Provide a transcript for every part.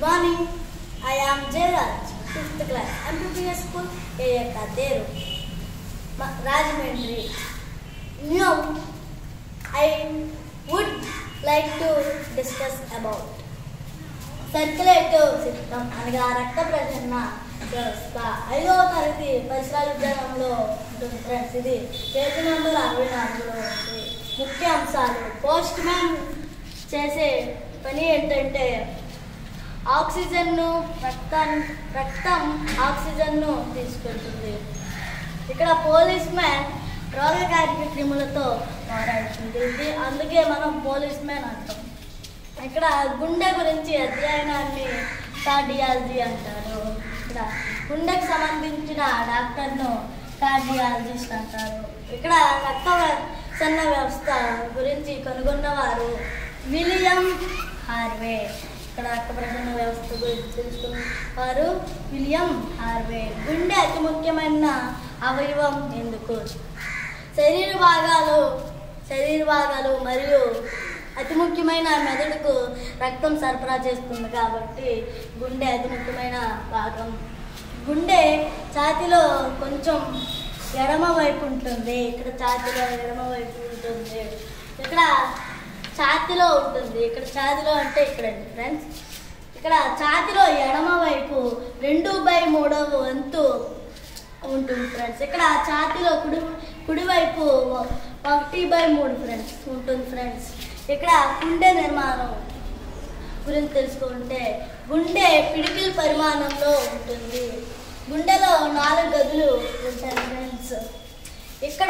morning. I am Jayraj, 5th class, MPPS School, A. Kaderu, Ma- Rajahmundry. Now, I would like to discuss about circulative system అనగా రక్త ప్రసరణ వ్యవస్థ ఐదవ తరగతి పరిసరాల విజ్ఞానంలో ఉంటుంది ఫ్రెండ్స్ ఇది పేజీ నెంబర్ అరవై నాలుగులో ఉంది ముఖ్య అంశాలు పోస్ట్ మ్యాన్ చేసే పని ఏంటంటే ఆక్సిజన్ను రక్తం రక్తం ఆక్సిజన్ను తీసుకెళ్తుంది ఇక్కడ పోలీస్ మ్యాన్ రోగకారక క్రిములతో పోరాడుతుంది ఇది అందుకే మనం పోలీస్ మ్యాన్ అంటాం ఇక్కడ గుండె గురించి అధ్యయనాన్ని కార్డియాలజీ అంటారు ఇక్కడ గుండెకు సంబంధించిన డాక్టర్ను కార్డియాలజిస్ట్ అంటారు ఇక్కడ రక్త సన్న వ్యవస్థ గురించి కనుగొన్నవారు విలియం హార్వే ఇక్కడ రక్త ప్రసరణ వ్యవస్థ గురించి తెలుసుకున్న వారు విలియం హార్వే గుండె అతి ముఖ్యమైన అవయవం ఎందుకు శరీర భాగాలు శరీర భాగాలు మరియు అతి ముఖ్యమైన మెదడుకు రక్తం సరఫరా చేస్తుంది కాబట్టి గుండె అతి ముఖ్యమైన భాగం గుండె ఛాతిలో కొంచెం ఎడమ వైపు ఉంటుంది ఇక్కడ ఛాతిలో ఎడమ వైపు ఉంటుంది ఇక్కడ ఛాతిలో ఉంటుంది ఇక్కడ ఛాతిలో అంటే ఇక్కడండి ఫ్రెండ్స్ ఇక్కడ ఛాతిలో ఎడమ వైపు రెండు బై మూడవ వంతు ఉంటుంది ఫ్రెండ్స్ ఇక్కడ ఛాతీలో కుడి కుడివైపు ఒకటి బై మూడు ఫ్రెండ్స్ ఉంటుంది ఫ్రెండ్స్ ఇక్కడ గుండె నిర్మాణం గురించి తెలుసుకుంటే గుండె పిడికిల్ పరిమాణంలో ఉంటుంది గుండెలో నాలుగు గదులు ఉంటాయి ఫ్రెండ్స్ ఇక్కడ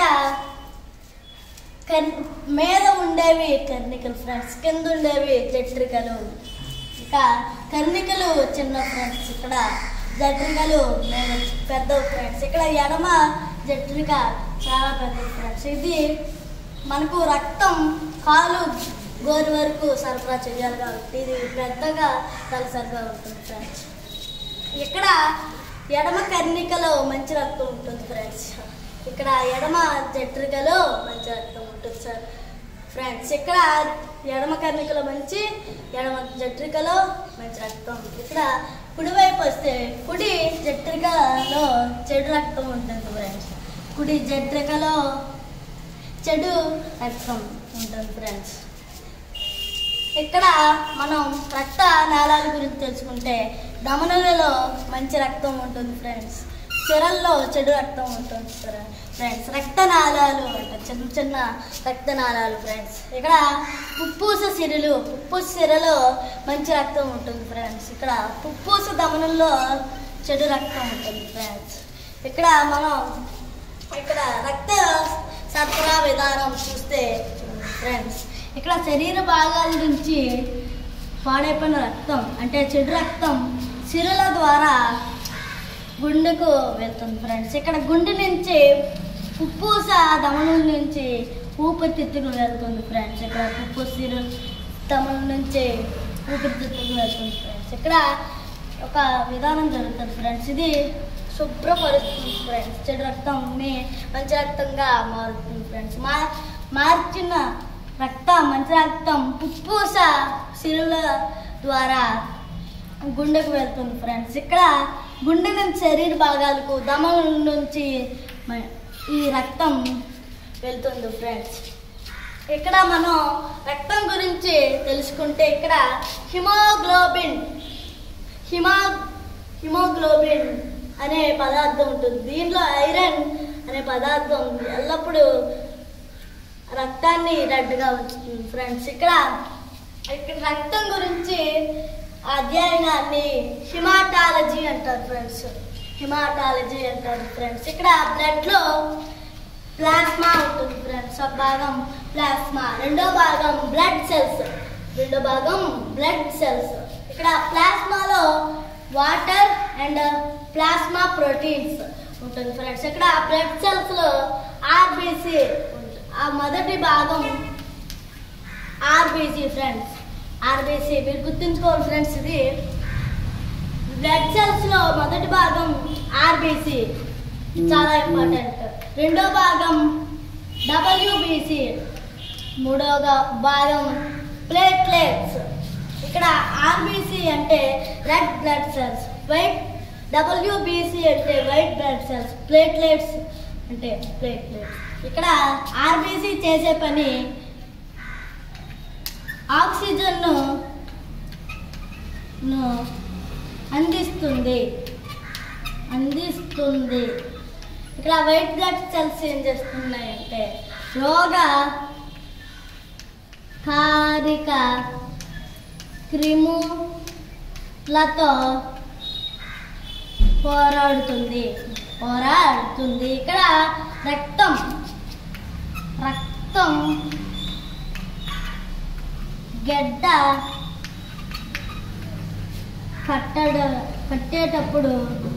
కన్ మీద ఉండేవి కర్ణికలు ఫ్రెండ్స్ కింద ఉండేవి జట్రికలు ఇక కర్ణికలు చిన్న ఫ్రెండ్స్ ఇక్కడ జట్రికలు మేము పెద్ద ఫ్రెండ్స్ ఇక్కడ ఎడమ జట్రిక చాలా పెద్ద ఫ్రెండ్స్ ఇది మనకు రక్తం కాలు గోరు వరకు సరఫరా చేయాలి కాబట్టి ఇది పెద్దగా తలసరిగా ఉంటుంది ఫ్రెండ్స్ ఇక్కడ ఎడమ కర్ణికలో మంచి రక్తం ఉంటుంది ఫ్రెండ్స్ ఇక్కడ ఎడమ జట్రికలో మంచి రక్తం ఉంటుంది సార్ ఫ్రెండ్స్ ఇక్కడ ఎడమ కర్ణికలో మంచి ఎడమ జట్రికలో మంచి రక్తం ఇక్కడ కుడివైపు వస్తే కుడి జట్రికలో చెడు రక్తం ఉంటుంది ఫ్రెండ్స్ కుడి జట్రికలో చెడు రక్తం ఉంటుంది ఫ్రెండ్స్ ఇక్కడ మనం రక్త నాళాల గురించి తెలుసుకుంటే ధమనులలో మంచి రక్తం ఉంటుంది ఫ్రెండ్స్ సిరల్లో చెడు రక్తం ఉంటుంది ఫ్రెండ్స్ రక్తనాళాలు అంటారు చిన్న చిన్న రక్తనాళాలు ఫ్రెండ్స్ ఇక్కడ పుప్పూస సిరులు పుప్పూస సిరలో మంచి రక్తం ఉంటుంది ఫ్రెండ్స్ ఇక్కడ పుప్పూస ధమనుల్లో చెడు రక్తం ఉంటుంది ఫ్రెండ్స్ ఇక్కడ మనం ఇక్కడ రక్త సరఫరా విధానం చూస్తే ఫ్రెండ్స్ ఇక్కడ శరీర భాగాల నుంచి పాడైపోయిన రక్తం అంటే చెడు రక్తం సిరుల ద్వారా గుండెకు వెళ్తుంది ఫ్రెండ్స్ ఇక్కడ గుండె నుంచి ఉప్పూస దమనం నుంచి ఊపిరితిత్తుకు వెళ్తుంది ఫ్రెండ్స్ ఇక్కడ ఉప్పు సిరు దమనం నుంచి ఊపిరితిత్తుకు వెళ్తుంది ఫ్రెండ్స్ ఇక్కడ ఒక విధానం జరుగుతుంది ఫ్రెండ్స్ ఇది శుభ్రపరుస్తుంది ఫ్రెండ్స్ చెడు రక్తంని మంచి రక్తంగా మారుతుంది ఫ్రెండ్స్ మా మార్చిన రక్తం మంచి రక్తం పుప్పూస సిరుల ద్వారా గుండెకు వెళ్తుంది ఫ్రెండ్స్ ఇక్కడ గుండె నుంచి శరీర భాగాలకు దమం నుంచి మ- ఈ రక్తం వెళ్తుంది ఫ్రెండ్స్ ఇక్కడ మనం రక్తం గురించి తెలుసుకుంటే ఇక్కడ హిమోగ్లోబిన్ హిమా హిమోగ్లోబిన్ అనే పదార్థం ఉంటుంది దీనిలో ఐరన్ అనే పదార్థం ఎల్లప్పుడూ రక్తాన్ని రెడ్గా ఉంచుతుంది ఫ్రెండ్స్ ఇక్కడ ఇక్కడ రక్తం గురించి అధ్యయనాన్ని హిమాటాలజీ అంటారు ఫ్రెండ్స్ హిమాటాలజీ అంటారు ఫ్రెండ్స్ ఇక్కడ బ్లడ్లో ప్లాస్మా ఉంటుంది ఫ్రెండ్స్ ఒక భాగం ప్లాస్మా రెండో భాగం బ్లడ్ సెల్స్ రెండో భాగం బ్లడ్ సెల్స్ ఇక్కడ ప్లాస్మాలో వాటర్ అండ్ ప్లాస్మా ప్రోటీన్స్ ఉంటుంది ఫ్రెండ్స్ ఇక్కడ బ్లడ్ సెల్స్ లో ఆర్బీసీ ఆ మొదటి భాగం ఆర్బీసీ ఫ్రెండ్స్ ఆర్బీసీ మీరు గుర్తుంచుకోవాలి ఫ్రెండ్స్ ఇది బ్లడ్ సెల్స్ లో మొదటి భాగం ఆర్బీసీ చాలా ఇంపార్టెంట్ రెండో భాగం డబ్ల్యూబీసీ మూడవ భాగం ప్లేట్లెట్స్ ఇక్కడ ఆర్బీసీ అంటే red blood cells white WBC అంటే వైట్ బ్లడ్ సెల్స్ ప్లేట్లెట్స్ అంటే ప్లేట్లెట్స్ ఇక్కడ ఆర్బీసీ చేసే పని ఆక్సిజన్ను ను అందిస్తుంది అందిస్తుంది ఇక్కడ వైట్ బ్లడ్ సెల్స్ ఏం చేస్తున్నాయంటే రోగ కారిక క్రిములతో పోరాడుతుంది పోరాడుతుంది ఇక్కడ రక్తం రక్తం గడ్డ కట్టడ కట్టేటప్పుడు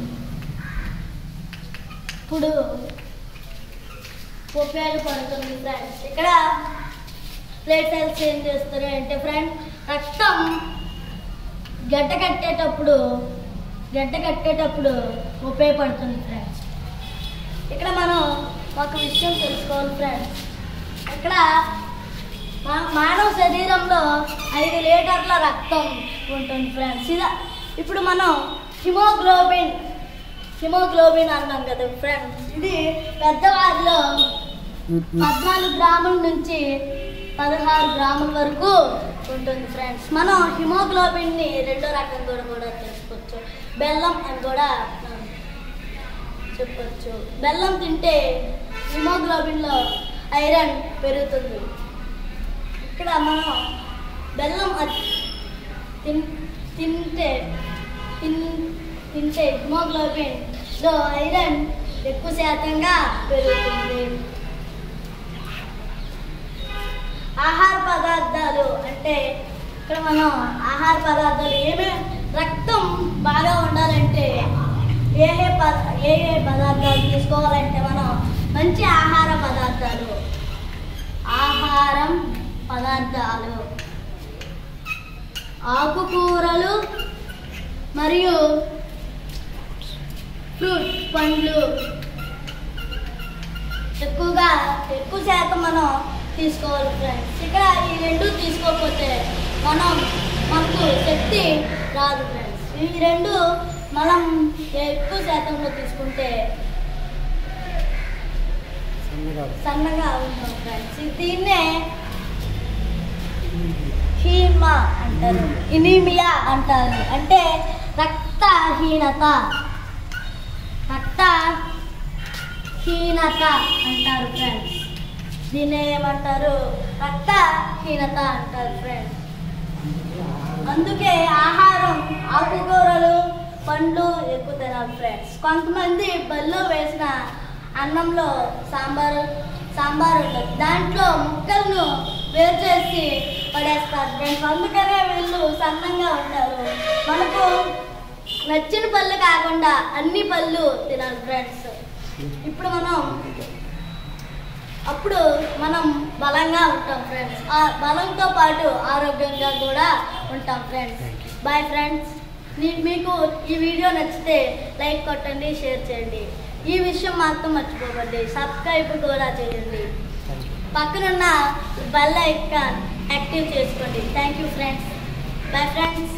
ఇప్పుడు ఉపయోగపడుతుంది ఫ్రెండ్స్ ఇక్కడ ప్లేట్ సెల్స్ ఏం చేస్తారు అంటే ఫ్రెండ్ రక్తం గడ్డ కట్టేటప్పుడు గడ్డ కట్టేటప్పుడు ఉపయోగపడుతుంది ఫ్రెండ్స్ ఇక్కడ మనం ఒక విషయం తెలుసుకోవాలి ఫ్రెండ్స్ ఇక్కడ మా- మానవ శరీరంలో ఐదు లీటర్ల రక్తం ఉంటుంది ఫ్రెండ్స్ ఇదా ఇప్పుడు మనం హిమోగ్లోబిన్ హిమోగ్లోబిన్ అన్నాం కదా ఫ్రెండ్స్ ఇది పెద్దవారిలో పద్నాలుగు గ్రాముల నుంచి పదహారు గ్రాముల వరకు ఉంటుంది ఫ్రెండ్స్ మనం హిమోగ్లోబిన్ ని రెండో రకం కూడా కూడా తెలుసుకోవచ్చు బెల్లం అని కూడా మనం చెప్పొచ్చు బెల్లం తింటే హిమోగ్లోబిన్ లో ఐరన్ పెరుగుతుంది ఇక్కడ మనం బెల్లం అది తిన్ తింటే తిన్ తింటే హిమోగ్లోబిన్ లో ఐరన్ ఎక్కువ శాతంగా పెరుగుతుంది ఆహార పదార్థాలు అంటే ఇక్కడ మనం ఆహార పదార్థాలు ఏమే రక్తం బాగా ఉండాలంటే ఏ ఏ పద ఏ ఏ పదార్థాలు తీసుకోవాలంటే మనం మంచి ఆహార పదార్థాలు ఆహారం పదార్థాలు ఆకుకూరలు మరియు ఫ్రూట్ పండ్లు ఎక్కువగా ఎక్కువ శాతం మనం తీసుకోవాలి ఫ్రెండ్స్ ఇక్కడ ఈ రెండు తీసుకోకపోతే మనం మనకు శక్తి రాదు ఫ్రెండ్స్ ఈ రెండు మనం ఎక్కువ శాతంలో తీసుకుంటే సన్నగా ఉంటాం ఫ్రెండ్స్ దీన్నే హీమా అంటారు ఇనీమియా అంటారు అంటే రక్తహీనత రక్తహీనత అంటారు ఫ్రెండ్స్ దీన్ని ఏమంటారు రక్తహీనత అంటారు ఫ్రెండ్స్ అందుకే ఆహారం ఆకుకూరలు పండ్లు ఎక్కువ తినాలి ఫ్రెండ్స్ కొంతమంది బల్లో వేసిన అన్నంలో సాంబారు సాంబార్ ఉంటుంది దాంట్లో ముక్కలను వేరు చేసి పడేస్తారు ఫ్రెండ్స్ అందుకనే వీళ్ళు సన్నంగా ఉంటారు మనకు నచ్చిన పళ్ళు కాకుండా అన్ని పళ్ళు తినాలి ఫ్రెండ్స్ ఇప్పుడు మనం అప్పుడు మనం బలంగా ఉంటాం ఫ్రెండ్స్ ఆ బలంతో పాటు ఆరోగ్యంగా కూడా ఉంటాం ఫ్రెండ్స్ బాయ్ ఫ్రెండ్స్ మీ- మీకు ఈ వీడియో నచ్చితే లైక్ కొట్టండి షేర్ చేయండి ఈ విషయం మాత్రం మర్చిపోకండి సబ్స్క్రైబ్ కూడా చేయండి పక్కనున్న బెల్ ఐకాన్ యాక్టివ్ చేసుకోండి thank you friends bye friends